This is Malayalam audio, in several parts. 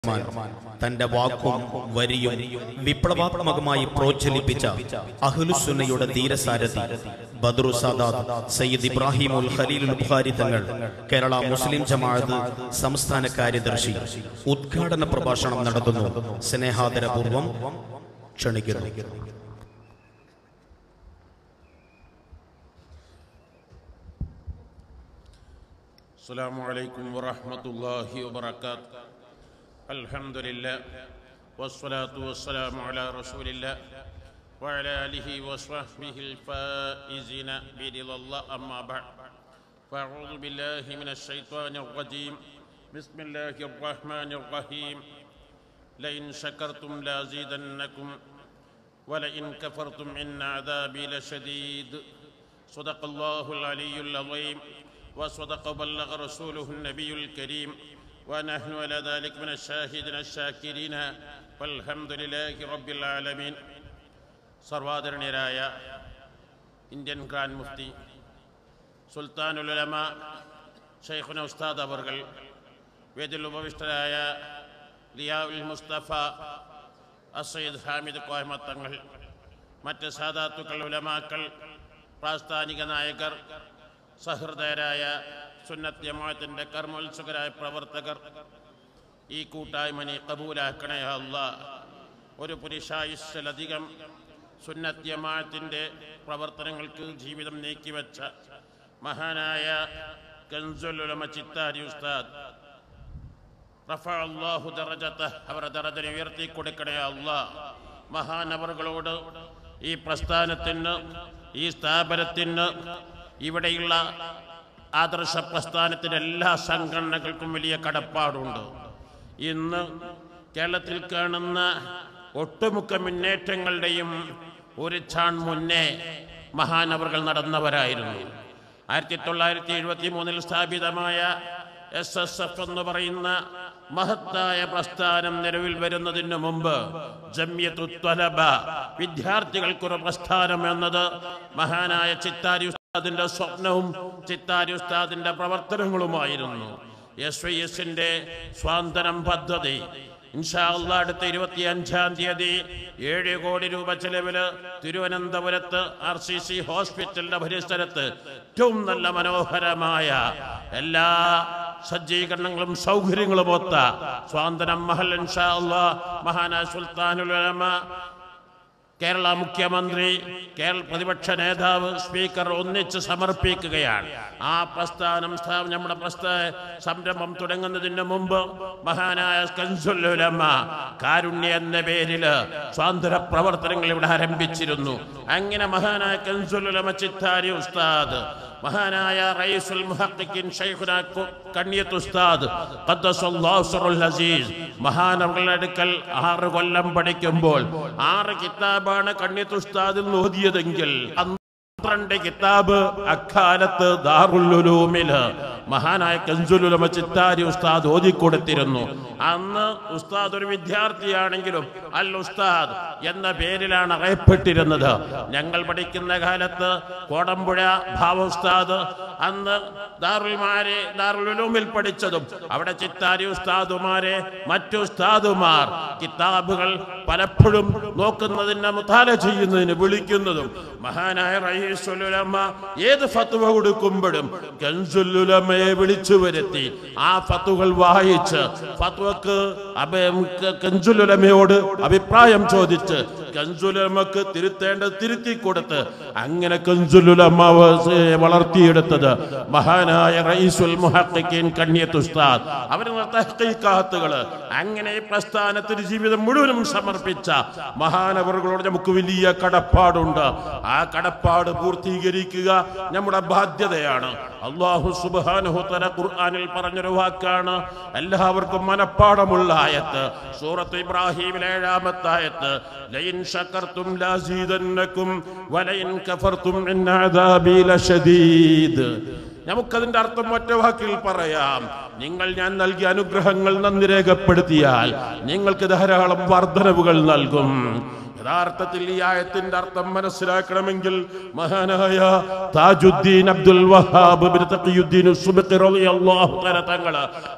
തന്റെ വാക്കും വരിയും വിപ്ലവാത്മകമായി പ്രോജ്വലിപ്പിച്ച അഹ്ലുസുന്നയുടെ ധീരസാരഥി ബദ്രു സാദാത്ത് സയ്യിദ് ഇബ്രാഹിം ഉൽ ഖലീലുൽ ബുഖാരി തങ്ങൾ കേരള മുസ്ലിം ജമാഅത്ത് സംസ്ഥാന കാര്യദർശി ഉദ്ഘാടന പ്രഭാഷണം നടത്തുന്നു സ്നേഹാദരപൂർവം ക്ഷണിക്കുന്നു السلام عليكم ورحمة الله وبركاته الحمد لله والصلاة والسلام على رسول الله وعلى آله وصحبه الفائزين برضا الله أما بعد فأعوذ بالله من الشيطان الرجيم بسم الله الرحمن الرحيم لئن شكرتم لأزيدنكم ولئن كفرتم إن عذابي لشديد صدق الله العلي العظيم وصدق وبلغ رسوله النبي الكريم ونحن على ذلك من الشاهدين الشاكرين والحمد لله رب العالمين സർവാദരണീയരായ ഇന്ത്യൻ ഗ്രാൻഡ് മുഫ്തി സുൽത്താനുലമ ഷെയ്ഖുന ഉസ്താദ് അവർകൾ വേദിൽ ഉപവിഷ്ടരായ ലിയാഉൽ മുസ്തഫ അസയ്യിദ് ഹാമിദ് കോഹമത്ത് തങ്ങൾ മറ്റ് സാദാത്തുക്കൾ ഉലമാക്കൾ പ്രാസ്ഥാനിക നായകർ സഹൃദയരായ സുന്നത്ത് ജമാഅത്തിന്റെ കർമ്മോത്സുകരായ പ്രവർത്തകർ ഈ കൂട്ടായ്മ നീ കബൂലാക്കണേ അല്ല ഒരു പുരുഷായുസ്സിലധികം സുന്നത്ത് ജമാഅത്തിന്റെ പ്രവർത്തനങ്ങൾക്ക് ജീവിതം നീക്കിവെച്ച മഹാനായ ഗൻസുലുലമ ചിത്താരി ഉസ്താദ് റഫ അള്ളാഹു ദറജത്ത് അവരുടെ ദറജനെ ഉയർത്തി കൊടുക്കണേ അല്ലാ മഹാനവറുകളോട് ഈ പ്രസ്ഥാനത്തിന് ഈ സ്ഥാപനത്തിന് ഇവിടെയുള്ള ആദർശ പ്രസ്ഥാനത്തിന് എല്ലാ സംഘടനകൾക്കും വലിയ കടപ്പാടുണ്ട് ഇന്ന് കേരളത്തിൽ കാണുന്ന ഒട്ടുമുക്ക മുന്നേറ്റങ്ങളുടെയും ഒരു ചാൺ മുന്നേ മഹാനവറുകൾ നടന്നവരായിരുന്നു ആയിരത്തി തൊള്ളായിരത്തി എഴുപത്തി മൂന്നിൽ സ്ഥാപിതമായ എസ് എസ് എഫ് എന്ന് പറയുന്ന മഹത്തായ പ്രസ്ഥാനം നിലവിൽ വരുന്നതിന് മുമ്പ് ജമ്യത്തു ത്വലബ വിദ്യാർത്ഥികൾക്കൊരു പ്രസ്ഥാനം എന്നത് മഹാനായ ചിത്താരി ഉസ്താദിന്റെ സ്വപ്നവും ചിത്താരി ഉസ്താദിന്റെ പ്രവർത്തനങ്ങളുമായിരുന്നു എസ് വൈ എസിന്റെ സ്വാതന്ത്ര്യം പദ്ധതി ഇൻഷാ അള്ളാ അടുത്ത ഇരുപത്തി അഞ്ചാം തീയതി ഏഴ് കോടി രൂപ ചെലവില് തിരുവനന്തപുരത്ത് ആർ സി സി ഹോസ്പിറ്റലിന്റെ പരിസരത്ത് ഏറ്റവും നല്ല മനോഹരമായ എല്ലാ സജ്ജീകരണങ്ങളും സൗകര്യങ്ങളും ഒത്ത സ്വാതന്ത്ര്യം മഹൽ ഇൻഷാ അള്ളാ മഹാനാ സുൽത്താനുലമ കേരള മുഖ്യമന്ത്രി കേരള പ്രതിപക്ഷ നേതാവ് സ്പീക്കർ ഒന്നിച്ച് സമർപ്പിക്കുകയാണ് ആ പ്രസ്ഥാനം സ്ഥാ- നമ്മുടെ പ്രസ്ഥാ സംരംഭം തുടങ്ങുന്നതിന് മുമ്പ് മഹാനായ കൻസുല്ലുലമ്മ കാരുണ്യ എന്ന പേരില് സ്വാതന്ത്ര്യ പ്രവർത്തനങ്ങൾ ഇവിടെ ആരംഭിച്ചിരുന്നു അങ്ങനെ മഹാനായ കൻസുല്ലുലമ ചിത്താരി ഉസ്താദ് മഹാനായ റയീസുൽ മുഹഖിഖിൻ ഷൈഖുന കു- കണ്ണിയത്ത് ഉസ്താദ് ഖദ്ദസല്ലാഹു സിറുൽ അസീസ് മഹാനവറുകളുടെ അടുക്കൽ ആറ് കൊല്ലം പഠിക്കുമ്പോൾ ആറ് കിതാബാണ് കണ്ണിയത്ത് ഉസ്താദിൽ നിന്ന് ഓതിയതെങ്കിൽ പന്ത്രണ്ട് കിതാബ് അക്കാലത്ത് ദാറുല്ലുലൂമില് മഹാനായ കൻസുലുലമ ചിത്താരി ഉസ്താദ് ഓതിക്കൊടുത്തിരുന്നു അന്ന് ഉസ്താദ് ഒരു വിദ്യാർത്ഥിയാണെങ്കിലും അൽ ഉസ്താദ് എന്ന പേരിലാണ് അറിയപ്പെട്ടിരുന്നത് ഞങ്ങൾ പഠിക്കുന്ന കാലത്ത് കോടമ്പുഴ ഭാവ ഉസ്താദ് അന്ന് ദാറുൽമാരെ ദാറുലുലൂമിൽ പഠിച്ചതും അവിടെ ചിത്താരി ഉസ്താദുമാരെ മറ്റു ഉസ്താദുമാർ കിതാബുകൾ പലപ്പോഴും നോക്കുന്നതിന് മുത്താല ചെയ്യുന്നതിന് വിളിക്കുന്നതും മഹാനായ റയീസുലുലമ ഏത് ഫത്വ കൊടുക്കുമ്പോഴും കൻസുലുലമയെ വിളിച്ചു വരുത്തി ആ ഫത്തുകൾ വായിച്ച് ഫത്വക്ക് കൻസുലുലമയോട് അഭിപ്രായം ചോദിച്ച് കൻസുലുലമക്ക് തിരുത്തേണ്ടത് തിരുത്തി കൊടുത്ത് അങ്ങനെ കൻസുലുലമ വളർത്തിയെടുത്തത് മഹാനായ റയീസുൽ മുഹഖിഖീൻ കണ്ണിയത്ത് ഉസ്താദ് അവരുടെ തഹ്ഖീഖാത്തുകള് അങ്ങനെ ഈ പ്രസ്ഥാനത്തിന് ജീവിതം മുഴുവനും സമർപ്പിച്ച മഹാനവറുകളോട് നമുക്ക് വലിയ കടപ്പാടുണ്ട് ആ കടപ്പാട് പൂർത്തീകരിക്കുക നമ്മുടെ ബാധ്യതയാണ് അള്ളാഹു സുബ്ഹാനഹു തആല ഖുർആനിൽ പറഞ്ഞൊരു വാക്കാണ് എല്ലാവർക്കും മനപ്പാടമുള്ള ആയത്ത് സൂറത്ത് ഇബ്രാഹിമിലെ ഏഴാമത്തെ ആയത്ത് ലയിൻ ശകർത്തും ലാസീദന്നക്കും വലയിൻ കഫർത്തും ഇന്ന അദാബി ലശദീദ് നമുക്കതിന്റെ അർത്ഥം ഒറ്റ വാക്കിൽ പറയാം നിങ്ങൾ ഞാൻ നൽകിയ അനുഗ്രഹങ്ങൾ നന്ദി രേഖപ്പെടുത്തിയാൽ നിങ്ങൾക്ക് ധാരാളം വർധനവുകൾ നൽകും യഥാർത്ഥത്തിൽ ഈ ആയത്തിന്റെ അർത്ഥം മനസ്സിലാക്കണമെങ്കിൽ മഹാനായ Tajuddin Abdul Wahab bin Taqiyuddin Subki റളിയല്ലാഹു തആല തങ്ങൾ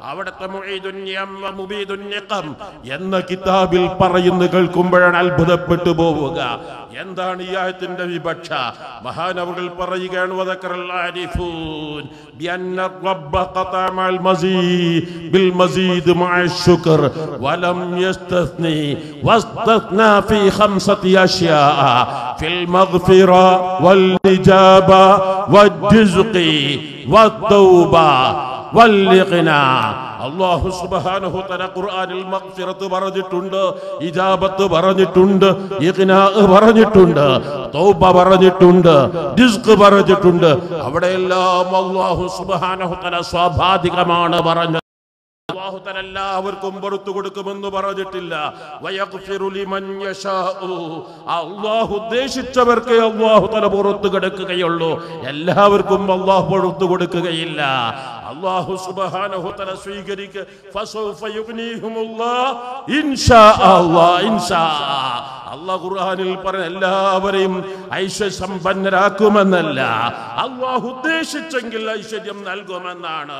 അവിടുത്തെ മുഈദുൻ യമ്മ മുബീദുൻ നിഖം എന്ന കിതാബിൽ പറയുന്നു കേൾക്കുമ്പോഴാണ് അത്ഭുതപ്പെട്ടു പോവുക എന്താണ് ഈ ആയത്തിന്റെ വിവക്ഷ മഹാനവകൾ പറയുകയാണ് വദക്കറൽ ആരിഫൂൻ ബിഅന്ന റബ്ബ ഖതഅ മഅൽ മസീദ് ബിൽ മസീദ് മഅ الشكر ولم يستثني واستثنى في خمسة أشياء في المغفرة والإجابة والرزق والتوبة والإغناء അള്ളാഹു സുബ്ഹാനഹു തആല ഖുർആനിൽ മഗ്ഫിറത്ത് പറഞ്ഞിട്ടുണ്ട് ഇജാബത്ത് പറഞ്ഞിട്ടുണ്ട് ഇഗ്നാ പറഞ്ഞിട്ടുണ്ട് തൗബ പറഞ്ഞിട്ടുണ്ട് റിസ്ക് പറഞ്ഞിട്ടുണ്ട് അവിടെയെല്ലാം അള്ളാഹു സുബ്ഹാനഹു തആല സ്വാഭാവികമാണ് പറഞ്ഞത് അല്ലാഹു തആല എല്ലാവർക്കും പുറത്തു കൊടുക്കുമെന്ന് പറഞ്ഞിട്ടില്ല വയഗ്ഫിറു ലിമൻ യശാഉ അല്ലാഹു ഉദ്ദേശിച്ചവർക്ക് അല്ലാഹു തആല പുറത്തു കൊടുക്കുകയുള്ളൂ എല്ലാവർക്കും അല്ലാഹു പുറത്തു കൊടുക്കുകയില്ല അല്ലാഹു സുബ്ഹാനഹു തആല സ്വീകരിക്ക ഫസൗഫ യുഗ്നീഹുമുല്ലാഹ് ഇൻഷാ അല്ലാഹ് ഇൻഷാ അള്ളാഹ് ഖുർആനിൽ പറഞ്ഞ എല്ലാവരെയും ഐശ്വര്യ സമ്പന്നരാക്കുമെന്നല്ല അള്ളാഹു ഉദ്ദേശിച്ചെങ്കിൽ ഐശ്വര്യം നൽകുമെന്നാണ്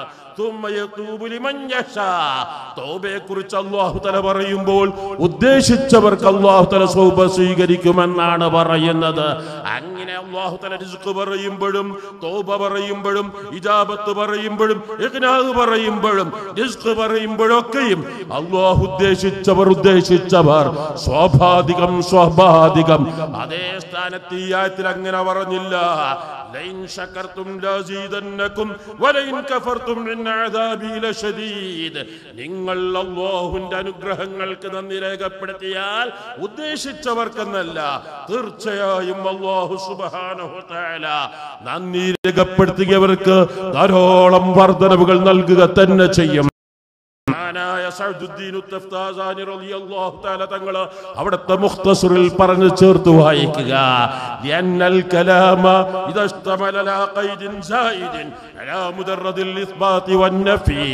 തോബയെ കുറിച്ച് അള്ളാഹു തല പറയുമ്പോൾ ഉദ്ദേശിച്ചവർക്ക് അള്ളാഹു തല സൗബ സ്വീകരിക്കുമെന്നാണ് പറയുന്നത് അങ്ങനെ അള്ളാഹു തല റിസ്ക് പറയുമ്പോഴും തോബ പറയുമ്പോഴും ഇജാബത്ത് പറയുമ്പോഴും ഇഗ്നാഹ് പറയുമ്പോഴും റിസ്ക് പറയുമ്പോഴൊക്കെയും അള്ളാഹു ഉദ്ദേശിച്ചവർ ഉദ്ദേശിച്ചവർ സ്വാഭാവികം സ്വാഭാവികം അതേ സ്ഥാനത്ത് ഈ ആയത്തിൽ അങ്ങനെ പറഞ്ഞില്ല ലൈൻ ശകർത്തും ലസീദന്നകും വലൈൻ കഫർത്തും ഇൻ അദാബി ലശദീദ് നിങ്ങൾ അല്ലാഹുവിന്റെ അനുഗ്രഹങ്ങൾക്ക് നന്ദി രേഖപ്പെടുത്തിയാൽ ഉദ്ദേശിച്ചവർക്കെന്നല്ല തീർച്ചയായും അല്ലാഹു സുബ്ഹാനഹു തആല നന്ദി രേഖപ്പെടുത്തിയവർക്ക് ധാരാളം വർധനവുകൾ നൽകുക തന്നെ ചെയ്യും മഹാനായ സഅദുദ്ദീൻ ഉത്തഫ്താസാനി റളിയല്ലാഹു തആല തങ്ങൾ അവിടുത്തെ മുഖ്തസറിൽ പറഞ്ഞു ചേർത്ത് വായിക്കുക ലിഅന്നൽ കലാമ ഇദാ ഇസ്തമല ലാ ഖൈദിൻ സായിദിൻ അലാ മുദറദിൽ ഇസ്ബാത്തി വന്നഫി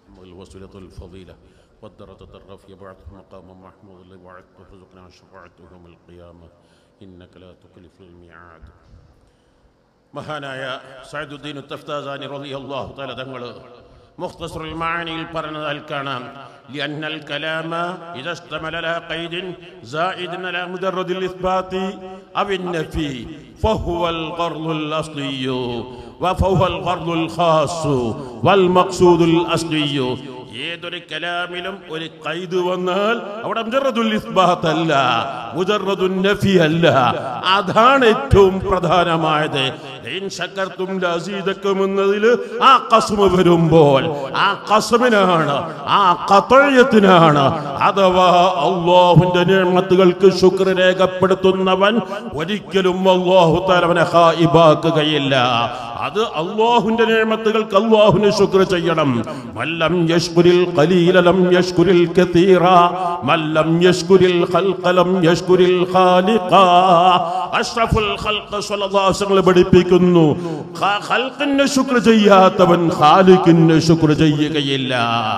والوسيلة الفضيلة والدرجة الرفيع بعثه مقام محمود الذي وعدته رزقنا شفاعته يوم القيامة إنك لا تخلف الميعاد മഹാനായ സൈദുദ്ദീൻ തഫ്താസാനി റളിയല്ലാഹു തആല തങ്ങൾ മുഖ്തസറുൽ മാനിയിൽ പറഞ്ഞതാൽ കാണാം لأن الكلام إذا اشتمل على قيد زائد على مجرد الإثبات أو النفي فهو الغرض الأصلي وفهو الغرض الخاص والمقصود الأصلي ഏതൊരു കലാമിലും ഒരു കൈത് വന്നാൽ അവിടെ മുജറദുൽ ഇസ്ബാത്ത് അല്ല മുജറദുൽ നഫി അല്ല അതാണ് ഏറ്റവും പ്രധാനമായത് ലൈൻ ശക്കർത്തും ലസീദക്കും എന്നതിൽ ആ കസ്മ വരുമ്പോൾ ആ കസ്മിനാണ് ആ കത്തഴയത്തിനാണ് അഥവാ അള്ളാഹുവിന്റെ നിയമത്തുകൾക്ക് ശുക്ർ രേഖപ്പെടുത്തുന്നവൻ ഒരിക്കലും അള്ളാഹു തലവനെ ഹായിബാക്കുകയില്ല അത് അള്ളാഹുവിന്റെ നിയമത്തുകൾക്ക് അള്ളാഹുവിന് ശുക്ർ ചെയ്യണം മല്ലം യഷ്കുരിൽ ഖലീലലം യഷ്കുരിൽ കതീറ മല്ലം യഷ്കുരിൽ ഖൽഖലം യഷ്കുരിൽ ഖാലിഖ അഷ്റഫുൽ ഖൽഖ് സ്വല്ലല്ലാഹു അലൈഹി വസല്ലം പഠിപ്പിക്കുന്നു ഖ- ഖൽഖിന് ശുക്ർ ചെയ്യാത്തവൻ ഖാലിഖിന് ശുക്ർ ചെയ്യുകയില്ല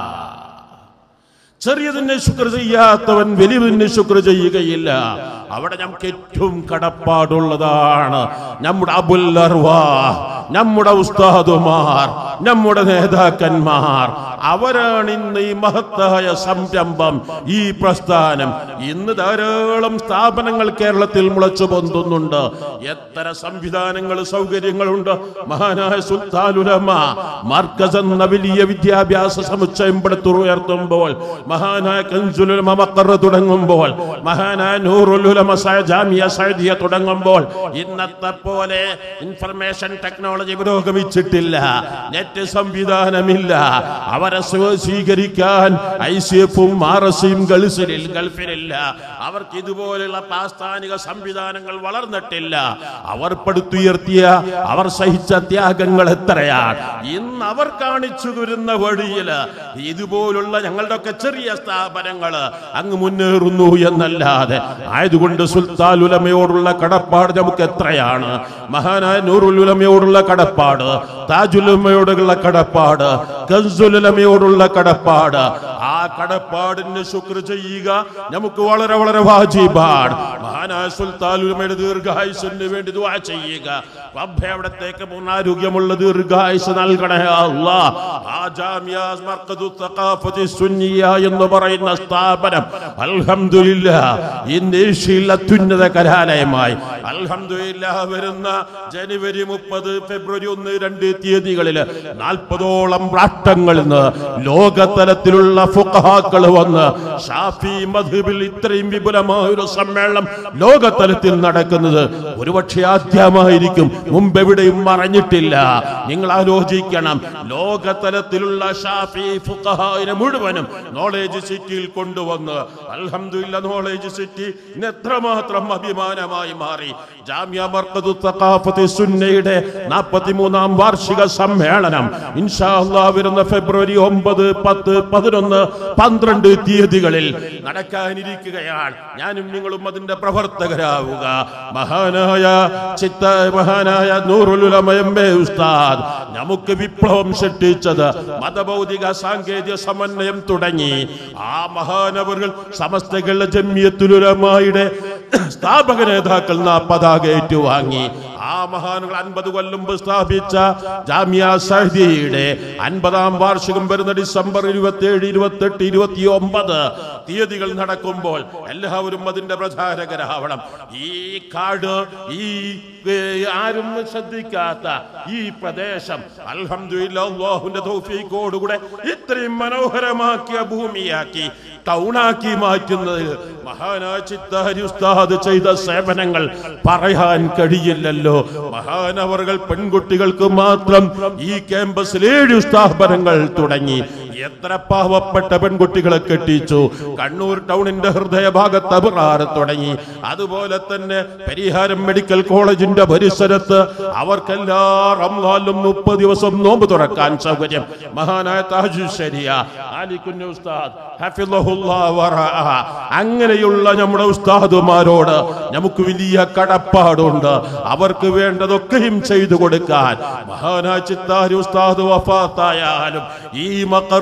ചെറിയതിന് ശുക്ർ ചെയ്യാത്തവൻ വലിയതിന് ശുക്ർ ചെയ്യുകയില്ല അവിടെ നമുക്ക് ഏറ്റവും കടപ്പാടുള്ളതാണ് നമ്മുടെ അബുൽ അർവാ നമ്മുടെ ഉസ്താദുമാർ നമ്മുടെ നേതാക്കന്മാർ അവരാണ് ഇന്ന് ഈ മഹത്തായ സംരംഭം ഈ പ്രസ്ഥാനം ഇന്ന് ധാരാളം സ്ഥാപനങ്ങൾ കേരളത്തിൽ മുളച്ചു പൊന്തുന്നുണ്ട് എത്ര സംവിധാനങ്ങൾ സൗകര്യങ്ങളുണ്ട് മഹാനായ സുൽത്താനുലമ മർക്കസ് എന്ന വലിയ വിദ്യാഭ്യാസ സമുച്ചയം പടുത്തുയർത്തുമ്പോൾ മഹാനായ കൻസുലുലമ മക്കറ് തുടങ്ങുമ്പോൾ മഹാനായ നൂറുലുലമ സ- ജാമിയ സൈദിയ തുടങ്ങുമ്പോൾ ഇന്നത്തെ പോലെ ഇൻഫർമേഷൻ ടെക്നോളജി പുരോഗമിച്ചിട്ടില്ല നെറ്റ് സംവിധാനമില്ല അവരെ സ്വ- സ്വീകരിക്കാൻ ഐ സി എഫും ആർ എസും ഗൾഫിൽ ഗൾഫിലില്ല അവർക്ക് ഇതുപോലുള്ള പാസ്ഥാനിക സംവിധാനങ്ങൾ വളർന്നിട്ടില്ല അവർ പടുത്തുയർത്തിയ അവർ സഹിച്ച ത്യാഗങ്ങൾ എത്രയാണ് ഇന്ന് അവർ കാണിച്ചു തരുന്ന വഴിയിൽ ഇതുപോലുള്ള ഞങ്ങളുടെ ഒക്കെ ചെറിയ സ്ഥാപനങ്ങൾ അങ്ങ് മുന്നേറുന്നു എന്നല്ലാതെ ആയതുകൊണ്ട് സുൽത്താൻ ഉലമയോടുള്ള കടപ്പാട് നമുക്ക് എത്രയാണ് മഹാനായ നൂറുൽ ഉലമയോടുള്ള കടപ്പാട് താജുലുമയോടുള്ള കടപ്പാട് കൻസുലുലമയോടുള്ള കടപ്പാട് ആ കടപ്പാടിന് ശുക്ർ ചെയ്യുക നമുക്ക് വളരെ വളരെ വാജിബാണ് മഹാനായ സുൽത്താൻ ഉലമയുടെ ദീർഘായുസിന് വേണ്ടി ദുആ ചെയ്യുക റബ്ബേ അവിടത്തേക്ക് പൂർണ്ണാരോഗ്യമുള്ള ദീർഘായുസ് നൽകണേ അല്ലാ ആ ജാമിയ മർക്കദു തഖാഫത്തി സുന്നിയ എന്ന് പറയുന്ന സ്ഥാപനം അൽഹംദുലില്ലാ ഇന്ന് ഏഷ്യയിൽ അത്യുന്നത കലാലയമായി അൽഹംദുലില്ലാ വരുന്ന ജനുവരി മുപ്പത് ഫെബ്രുവരി ഒന്ന് രണ്ട് തീയതികളിൽ നാൽപ്പതോളം രാഷ്ട്രങ്ങളിൽ നിന്ന് ലോകതലത്തിലുള്ള ഫുഖഹാക്കൾ വന്ന് ഷാഫി മദ്ഹബിൽ ഇത്രയും വിപുലമായ ഒരു സമ്മേളനം ലോകതലത്തിൽ നടക്കുന്നത് ഒരുപക്ഷെ ആദ്യമായിരിക്കും മുമ്പെവിടെയും മറഞ്ഞിട്ടില്ല നിങ്ങൾ ആലോചിക്കണം ലോകതലത്തിലുള്ള ഷാഫി ഫുഖഹായിനെ മുഴുവനും നോളേജ് സിറ്റിയിൽ കൊണ്ടുവന്ന് അൽഹംദുലില്ല നോളേജ് സിറ്റി ഇന്ന് എത്രമാത്രം അഭിമാനമായി മാറി ജാമ്യ മർക്കദു തഖാഫത്തി സുന്നയുടെ നാൽപ്പത്തിമൂന്നാം വാർഷിക സമ്മേളനം ഇൻഷാ അല്ലാഹ് വരുന്ന ഫെബ്രുവരി ഒമ്പത് പത്ത് പതിനൊന്ന് പന്ത്രണ്ട് തീയതികളിൽ നടക്കാനിരിക്കുകയാണ് ഞാനും നിങ്ങളും അതിന്റെ പ്രവർത്തകരാവുക മഹാനായ ചിത്ത മഹാനായ നൂറുലുലമയമ്പേ ഉസ്താദ് നമുക്ക് വിപ്ലവം സൃഷ്ടിച്ചത് മതഭൗതിക സാങ്കേതിക സമന്വയം തുടങ്ങി ആ മഹാനവറുകൾ സമസ്തകളുടെ ജമ്മിയത്തുലുലമായുടെ സ്ഥാപക നേതാക്കൾ നാ പതാക ഏറ്റുവാങ്ങി ആ മഹാനുകൾ അൻപത് കൊല്ലം മുമ്പ് സ്ഥാപിച്ച ജാമ്യ സഹദിയുടെ അൻപതാം വാർഷികം വരുന്ന ഡിസംബർ ഇരുപത്തി ഏഴ് ഇരുപത്തി എട്ട് ഇരുപത്തി ഒമ്പത് തീയതികൾ നടക്കുമ്പോൾ എല്ലാവരും അതിന്റെ പ്രചാരകരാവണം ഈ കാട് ഈ ഏ, ആരും ശ്രദ്ധിക്കാത്ത ഈ പ്രദേശം അൽഹംദുലില്ലാഹുവിന്റെ തൗഫീഖോടുകൂടെ ഇത്രയും മനോഹരമാക്കിയ ഭൂമിയാക്കി ടൗണാക്കി മാറ്റുന്നതിൽ മഹാനായ ചിത്താരി ഉസ്താദ് ചെയ്ത സേവനങ്ങൾ പറയാൻ കഴിയില്ലല്ലോ മഹാനവറുകൾ പെൺകുട്ടികൾക്ക് മാത്രം ഈ ക്യാമ്പസിൽ ഏഴ് സ്ഥാപനങ്ങൾ തുടങ്ങി എത്ര പാവപ്പെട്ട പെൺകുട്ടികളെ കെട്ടിച്ചു കണ്ണൂർ ടൗണിന്റെ ഹൃദയഭാഗത്ത് അബറാറ് തുടങ്ങി അതുപോലെ തന്നെ പരിഹാരം മെഡിക്കൽ കോളേജിന്റെ പരിസരത്ത് അവർക്കെല്ലാ റംലാലും മുപ്പത് ദിവസം നോമ്പ് തുറക്കാൻ സൗകര്യം മഹാനായ താജു ശരിയ ആലിക്കുഞ്ഞ് ഉസ്താദ് ഹഫിളഹുല്ലാ വറഅഹ. അങ്ങനെയുള്ള നമ്മുടെ ഉസ്താദുമാരോട് നമുക്ക് വലിയ കടപ്പാടുണ്ട് അവർക്ക് വേണ്ടതൊക്കെയും ചെയ്തു കൊടുക്കാൻ മഹാനായ ചിത്താരി ഉസ്താദ് വഫാത്തായാലും ഈ മക്കർ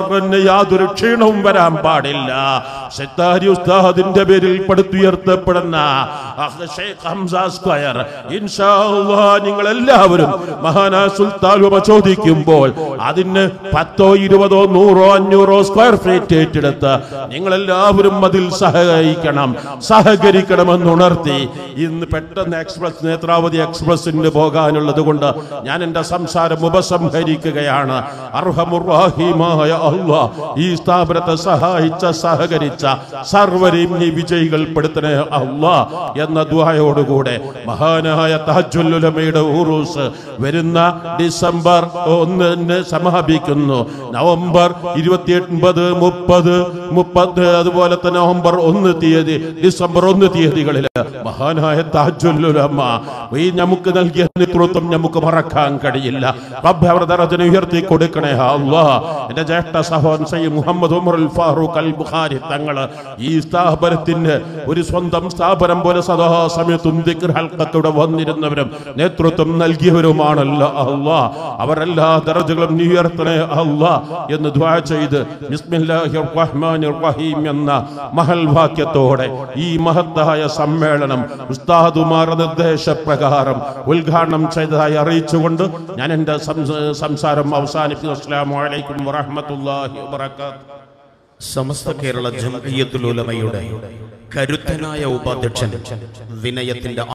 മറന്ന് യാതൊരു ക്ഷീണവും വരാൻ പാടില്ല സെത്താരി ഉസ്താദിന്റെ പേരിൽ പടുത്തുയർത്തപ്പെടുന്ന അഹ് ഷെയ്ഖ് ഹംസ സ്ക്വയർ ഇൻഷാ അല്ലാഹ് നിങ്ങൾ എല്ലാവരും മഹാനാ സുൽത്താൻ ഉമ ചോദിക്കുമ്പോൾ അതിന് പത്തോ ഇരുപതോ നൂറോ അഞ്ഞൂറോ സ്ക്വയർ ഫീറ്റ് ഏറ്റെടുത്ത് നിങ്ങൾ എല്ലാവരും അതിൽ സഹകരിക്കണം സഹകരിക്കണമെന്ന് ഉണർത്തി ഇന്ന് പെട്ടെന്ന് എക്സ്പ്രസ് നേത്രാവതി എക്സ്പ്രസിന് പോകാനുള്ളത് കൊണ്ട് ഞാൻ എന്റെ സംസാരം ഉപസംഹരിക്കുകയാണ് അർഹമുറാഹിമായ അള്ളാ ഈ സ്ഥാപനത്തെ സഹായിച്ച സഹകരിച്ച സർവരെയും നീ വിജയികൾ പെടുത്തണേ അള്ളാ എന്ന ദ്വായോടുകൂടെ മഹാനായ തഹജുല്ലുലമയുടെ ഉറൂസ് വരുന്ന ഡിസംബർ ഒന്നിന് സമാപിക്കുന്നു നവംബർ ഇരുപത്തി ഒൻപത് മുപ്പത് മുപ്പത് അതുപോലെ തന്നെ നവംബർ ഒന്ന് തീയതി ഡിസംബർ ഒന്ന് തീയതികളിൽ മഹാനായ താജുല്ലുലമ്മ ഈ നമുക്ക് നൽകിയ നേതൃത്വം നമുക്ക് മറക്കാൻ കഴിയില്ല റബ്ബ് അവരുടെ ദറജനെ ഉയർത്തി കൊടുക്കണേ അല്ലാ എന്റെ ജ്യേഷ്ഠ സഹോദരൻ സയ്യിദ് മുഹമ്മദ് ഉമറുൽ ഫാറൂഖ് അൽ ബുഖാരി തങ്ങള് ഈ സ്ഥാപനത്തിന് ഒരു സ്വന്തം സ്ഥാപനം പോലെ സദാ സമയത്തും ദിക്ർ ഹൽക്കത്തൂടെ വന്നിരുന്നവരും നേതൃത്വം നൽകിയവരുമാണല്ലോ അല്ലാ അവരെല്ലാ ദറജകളും നീ ഉയർത്തണേ അല്ലാ എന്ന് ദ്വാ ചെയ്ത് ബിസ്മില്ലാഹിർ റഹ്മാനിർ റഹീം എന്ന മഹൽ വാക്യത്തോടെ ഈ മഹത്തായ സമ്മേളനം ഉസ്താദുമാർ നിർദ്ദേശപ്രകാരം ഉദ്ഘാടനം ചെയ്തതായി അറിയിച്ചുകൊണ്ട് ഞാൻ എന്റെ സംസ- സംസാരം അവസാനിപ്പിക്കുന്നു അസ്സലാമു അലൈക്കും വറഹ്മത്തുള്ളാഹി വബറകാതുഹു സമസ്ത കേരള ജംഇയ്യത്തുൽ ഉലമയുടെ കരുത്തനായ ഉപാധ്യക്ഷൻ വിനയത്തിന്റെ